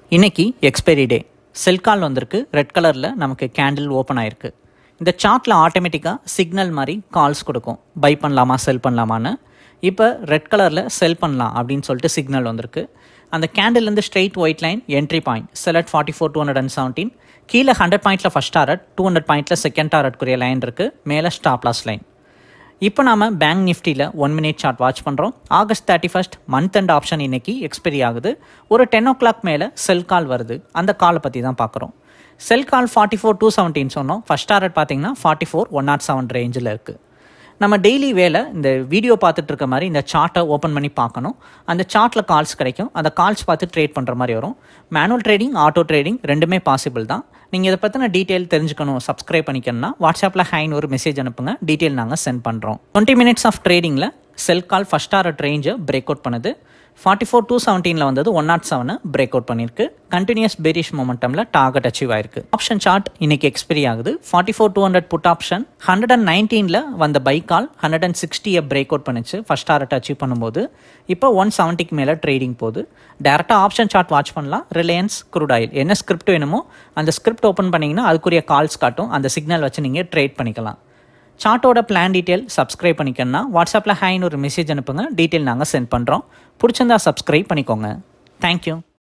இன்னைக்கு எக்ஸ்பைரி டே செல் கால் வந்திருக்கு ரெட் கலரில் நமக்கு கேண்டில் ஓப்பன் ஆயிருக்கு இந்த சார்ட்டில் ஆட்டோமேட்டிக்காக சிக்னல் மாதிரி கால்ஸ் கொடுக்கும் பை பண்ணலாமா செல் பண்ணலாமான்னு இப்போ ரெட் கலரில் செல் பண்ணலாம் அப்படின்னு சொல்லிட்டு சிக்னல் வந்திருக்கு அந்த கேண்டில்லேருந்து straight white line entry point select forty four two hundred and seventeen கீழே ஹண்ட்ரட் பாயிண்ட்டில் ஃபஸ்ட் டாரட் டூ ஹண்ட்ரட் பாயிண்ட்டில் செகண்ட் டாரட்க்குரிய லைன் இருக்குது மேலே ஸ்டாப் லாஸ் லைன் இப்போ நாம பேங்க் நிஃப்டியில் ஒன் மினிட் சார்ட் வாட்ச் பண்ணுறோம் August thirty first month and option இன்னைக்கு எக்ஸ்பைரி ஆகுது ஒரு டென் ஓ கிளாக் மேலே செல் கால் வருது அந்த காலை பற்றி தான் பார்க்குறோம் sell call forty four two seventeen சொன்னோம் ஃபஸ்ட் டாரட் பார்த்தீங்கன்னா forty four one nought seven ரேஞ்சில் இருக்குது நம்ம டெய்லி வேலை இந்த வீடியோ பார்த்துட்டு இருக்க மாதிரி இந்த சார்ட்டை ஓப்பன் பண்ணி பார்க்கணும் அந்த சார்ட்டில் கால்ஸ் கிடைக்கும் அந்த கால்ஸ் பார்த்து ட்ரேட் பண்ணுற மாதிரி வரும் மேனுவல் ட்ரேடிங் ஆட்டோ ட்ரேடிங் ரெண்டுமே பாசிபிள் தான் நீங்கள் இதை பற்றின டீட்டெயில் தெரிஞ்சுக்கணும் சப்ஸ்கிரைப் பண்ணிக்கணும்னா வாட்ஸ்அப்பில் ஹைன்னு ஒரு மெசேஜ் அனுப்புங்க டீட்டெயில் நாங்கள் சென்ட் பண்ணுறோம் டுவெண்ட்டி மினிட்ஸ் ஆஃப் ட்ரேடிங்கில் செல் கால் ஃபஸ்ட் டாரட் ரேஞ்சை பிரேக் அவுட் பண்ணுது ஃபார்ட்டி ஃபோர் டூ செவன்டீனில் வந்தது ஒன் நாட் செவனை பிரேக் அவுட் பண்ணியிருக்கு கண்டினியூஸ் பெரிஷ் மொமெண்டமில் டார்கெட் அச்சீவ் ஆயிருக்கு ஆப்ஷன் சார்ட் இன்னைக்கு எக்ஸ்பைரி ஆகுது forty four two hundred put option hundred and நைன்டீனில் வந்த பை கால் ஹண்ட்ரட் அண்ட் சிக்ஸ்டியை பிரேக் அவுட் பண்ணிச்சு ஃபஸ்ட் டாரட் அச்சீவ் பண்ணும்போது இப்போ ஒன் செவன்ட்டிக்கு மேலே ட்ரேடிங் போகுது டேரெக்டாக ஆப்ஷன் சார்ட் வாட்ச் பண்ணலாம் ரிலையன்ஸ் குரூட் ஆயில் என்ன ஸ்கிரிப்ட் வேணுமோ அந்த ஸ்கிரிப்ட் ஓப்பன் பண்ணிங்கன்னா அதுக்குரிய கால்ஸ் காட்டும் அந்த சிக்னல் வச்சு நீங்கள் ட்ரேட் பண்ணிக்கலாம் சார்ட்டோட பிளான் டீட்டெயில் சப்ஸ்கிரைப் பண்ணிக்கணும்னா வாட்ஸ்அப்பில் ஹைன்னு ஒரு மெசேஜ் அனுப்புங்க டீட்டெயில் நாங்கள் சென்ட் பண்ணுறோம் பிடிச்சிருந்தா சப்ஸ்கிரைப் பண்ணிக்கோங்க தேங்க்யூ